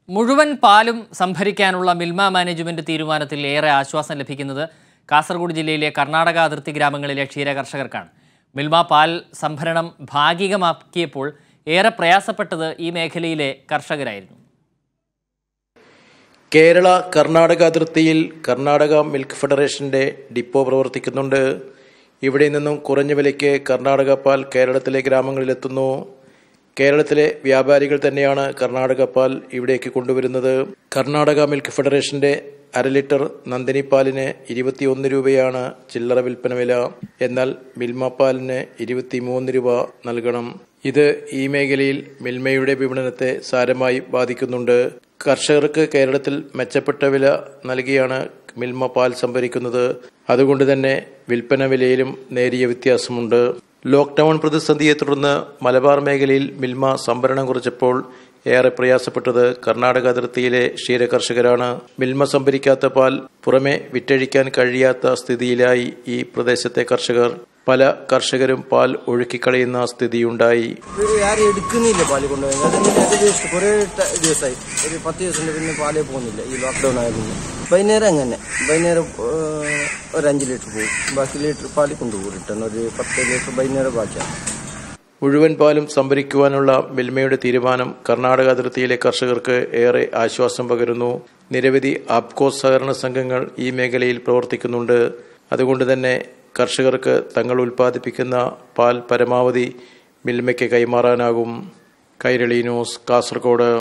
മുഴുവൻ പാലും സംഭരിക്കാനുള്ള മിൽമ മാനേജ്മെന്റ് തീരുമാനത്തിൽ ഏറെ ആശ്വാസം ലഭിക്കുന്നത് കാസർഗോഡ് ജില്ലയിലെ കർണാടക അതിർത്തി ഗ്രാമങ്ങളിലെ ക്ഷീര കർഷകർക്കാണ് മിൽമ പാൽ സംഭരണം ഭാഗികമാക്കിയപ്പോൾ ഏറെ പ്രയാസപ്പെട്ടത് ഈ മേഖലയിലെ കർഷകരായിരുന്നു കേരള കർണാടക അതിർത്തിയിൽ കർണാടക മിൽക്ക് ഫെഡറേഷന്റെ ഡിപ്പോ പ്രവർത്തിക്കുന്നുണ്ട് ഇവിടെ നിന്നും കുറഞ്ഞ വിലയ്ക്ക് കർണാടക പാൽ കേരളത്തിലെ ഗ്രാമങ്ങളിലെത്തുന്നു കേരളത്തിലെ വ്യാപാരികൾ തന്നെയാണ് കർണാടക പാൽ ഇവിടേക്ക് കൊണ്ടുവരുന്നത് കർണാടക മിൽക്ക് ഫെഡറേഷന്റെ അര ലിറ്റർ നന്ദിനി പാലിന് ഇരുപത്തിയൊന്ന് രൂപയാണ് ചില്ലറ വിൽപ്പന വില എന്നാൽ മിൽമ പാലിന് ഇരുപത്തിമൂന്ന് രൂപ നൽകണം ഇത് ഈ മേഖലയിൽ മിൽമയുടെ വിപണനത്തെ സാരമായി ബാധിക്കുന്നുണ്ട് കർഷകർക്ക് കേരളത്തിൽ മെച്ചപ്പെട്ട വില നൽകിയാണ് മിൽമ പാൽ സംഭരിക്കുന്നത് അതുകൊണ്ട് തന്നെ വിൽപ്പന വിലയിലും നേരിയ വ്യത്യാസമുണ്ട് ലോക്ക്ഡൌൺ പ്രതിസന്ധിയെ തുടർന്ന് മലബാർ മേഖലയിൽ മിൽമ സംഭരണം കുറച്ചപ്പോൾ ഏറെ പ്രയാസപ്പെട്ടത് കർണാടക അതിർത്തിയിലെ ക്ഷീരകർഷകരാണ് മിൽമ സംഭരിക്കാത്ത പാൽ പുറമെ വിറ്റഴിക്കാൻ കഴിയാത്ത സ്ഥിതിയിലായി ഈ പ്രദേശത്തെ കർഷകർ പല കർഷകരും പാൽ ഒഴുക്കിക്കളയുന്ന സ്ഥിതിയുണ്ടായി ഇവര് ആരും എടുക്കുന്നില്ല പാല് കൊണ്ടുപോയി അതിങ്ങനെ അത് വേസ്റ്റ് കുറേ ട- ദിവസമായി ഒരു പത്ത് ദിവസത്തിന്റെ പിന്നെ പാലേ പോകുന്നില്ല ഈ ലോക്ക്ഡൌൺ ആയതുകൊണ്ട് വൈകുന്നേരം അങ്ങനെ വൈകുന്നേരം ഏഹ്, ഒരു അഞ്ച് ലിറ്റർ പോകും ബാക്കി ലിറ്റർ പാല് കൊണ്ടുപോകും റിട്ടേൺ ഒരു പത്ത് ലിറ്റർ വൈകുന്നേരം ബാക്കിയാണ് മുഴുവൻ പാലും സംഭരിക്കുവാനുള്ള മിൽമയുടെ തീരുമാനം കർണാടക അതിർത്തിയിലെ കർഷകർക്ക് ഏറെ ആശ്വാസം പകരുന്നു നിരവധി ആപ്കോ സഹകരണ സംഘങ്ങൾ ഈ മേഖലയിൽ പ്രവർത്തിക്കുന്നുണ്ട് അതുകൊണ്ട് തന്നെ കർഷകർക്ക് തങ്ങൾ ഉൽപ്പാദിപ്പിക്കുന്ന പാൽ പരമാവധി മിൽമയ്ക്ക് കൈമാറാനാകും കൈരളി ന്യൂസ് കാസർഗോഡ്